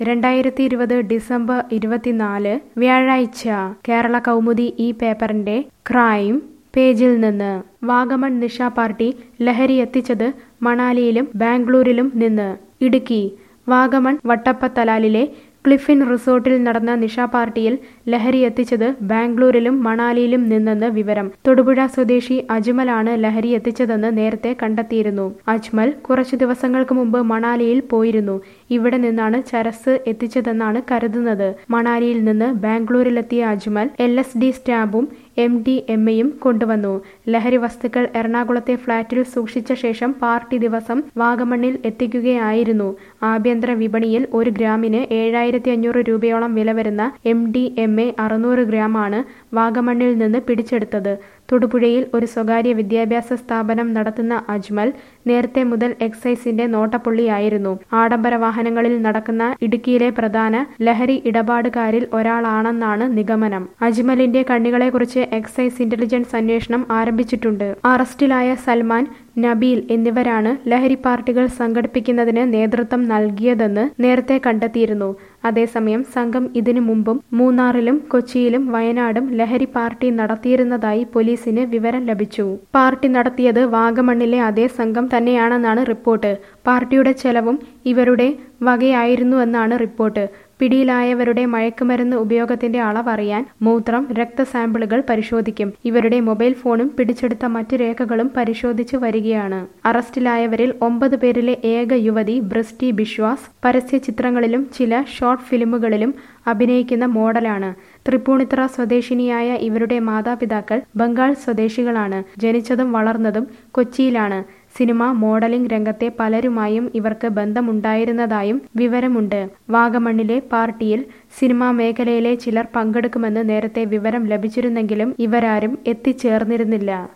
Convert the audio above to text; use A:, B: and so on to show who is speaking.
A: രണ്ടായിരത്തി ഇരുപത് ഡിസംബർ ഇരുപത്തിനാല് വ്യാഴാഴ്ച കേരള കൗമുദി ഈ പേപ്പറിന്റെ ക്രൈം പേജിൽ നിന്ന് വാഗമൺ നിഷ പാർട്ടി ലഹരി എത്തിച്ചത് മണാലിയിലും ബാംഗ്ലൂരിലും നിന്ന് ഇടുക്കി വാഗമൺ വട്ടപ്പത്തലാലിലെ ക്ലിഫിൻ റിസോർട്ടിൽ നടന്ന നിഷ പാർട്ടിയിൽ ലഹരി എത്തിച്ചത് ബാംഗ്ലൂരിലും മണാലിയിലും നിന്നെന്ന് വിവരം തൊടുപുഴ സ്വദേശി അജ്മലാണ് ലഹരി എത്തിച്ചതെന്ന് നേരത്തെ കണ്ടെത്തിയിരുന്നു അജ്മൽ കുറച്ചു ദിവസങ്ങൾക്ക് മുമ്പ് മണാലിയിൽ പോയിരുന്നു ഇവിടെ നിന്നാണ് ചരസ് എത്തിച്ചതെന്നാണ് കരുതുന്നത് മണാലിയിൽ നിന്ന് ബാംഗ്ലൂരിലെത്തിയ അജ്മൽ എൽ എസ് ഡി സ്റ്റാമ്പും എം ഡി എം എയും കൊണ്ടുവന്നു ലഹരി വസ്തുക്കൾ എറണാകുളത്തെ ഫ്ളാറ്റിൽ സൂക്ഷിച്ച ശേഷം പാർട്ടി ദിവസം വാഗമണ്ണിൽ എത്തിക്കുകയായിരുന്നു ആഭ്യന്തര വിപണിയിൽ ഒരു ഗ്രാമിന് ഏഴായിരത്തി അഞ്ഞൂറ് രൂപയോളം വില വരുന്ന എം ഡി എം എ അറുന്നൂറ് ഗ്രാമാണ് വാഗമണ്ണിൽ നിന്ന് പിടിച്ചെടുത്തത് തൊടുപുഴയിൽ ഒരു സ്വകാര്യ വിദ്യാഭ്യാസ സ്ഥാപനം നടത്തുന്ന അജ്മൽ നേരത്തെ മുതൽ എക്സൈസിന്റെ നോട്ടപ്പുള്ളിയായിരുന്നു ആഡംബര വാഹനങ്ങളിൽ നടക്കുന്ന ഇടുക്കിയിലെ പ്രധാന ലഹരി ഇടപാടുകാരിൽ ഒരാളാണെന്നാണ് നിഗമനം അജ്മലിന്റെ കണ്ണികളെക്കുറിച്ച് എക്സൈസ് ഇന്റലിജൻസ് അന്വേഷണം ആരംഭിച്ചിട്ടുണ്ട് അറസ്റ്റിലായ സൽമാൻ നബീൽ എന്നിവരാണ് ലഹരി പാർട്ടികൾ സംഘടിപ്പിക്കുന്നതിന് നേതൃത്വം നൽകിയതെന്ന് നേരത്തെ കണ്ടെത്തിയിരുന്നു അതേസമയം സംഘം ഇതിനു മുമ്പും മൂന്നാറിലും കൊച്ചിയിലും വയനാടും ലഹരി പാർട്ടി നടത്തിയിരുന്നതായി പോലീസിന് വിവരം ലഭിച്ചു പാർട്ടി നടത്തിയത് വാഗമണ്ണിലെ അതേ സംഘം തന്നെയാണെന്നാണ് റിപ്പോർട്ട് പാർട്ടിയുടെ ചെലവും ഇവരുടെ വകയായിരുന്നുവെന്നാണ് റിപ്പോർട്ട് പിടിയിലായവരുടെ മയക്കുമരുന്ന് ഉപയോഗത്തിന്റെ അളവറിയാൻ മൂത്രം രക്തസാമ്പിളുകൾ പരിശോധിക്കും ഇവരുടെ മൊബൈൽ ഫോണും പിടിച്ചെടുത്ത മറ്റു രേഖകളും പരിശോധിച്ചു വരികയാണ് അറസ്റ്റിലായവരിൽ ഒമ്പത് പേരിലെ ഏക യുവതി ബ്രിസ്റ്റി ബിശ്വാസ് പരസ്യ ചിത്രങ്ങളിലും ചില ഷോർട്ട് ഫിലിമുകളിലും അഭിനയിക്കുന്ന മോഡലാണ് തൃപ്പൂണിത്തറ സ്വദേശിനിയായ ഇവരുടെ മാതാപിതാക്കൾ ബംഗാൾ സ്വദേശികളാണ് ജനിച്ചതും വളർന്നതും കൊച്ചിയിലാണ് സിനിമ മോഡലിംഗ് രംഗത്തെ പലരുമായും ഇവർക്ക് ബന്ധമുണ്ടായിരുന്നതായും വിവരമുണ്ട് വാഗമണ്ണിലെ പാർട്ടിയിൽ സിനിമാ മേഖലയിലെ ചിലർ പങ്കെടുക്കുമെന്ന് നേരത്തെ വിവരം ലഭിച്ചിരുന്നെങ്കിലും ഇവരാരും എത്തിച്ചേർന്നിരുന്നില്ല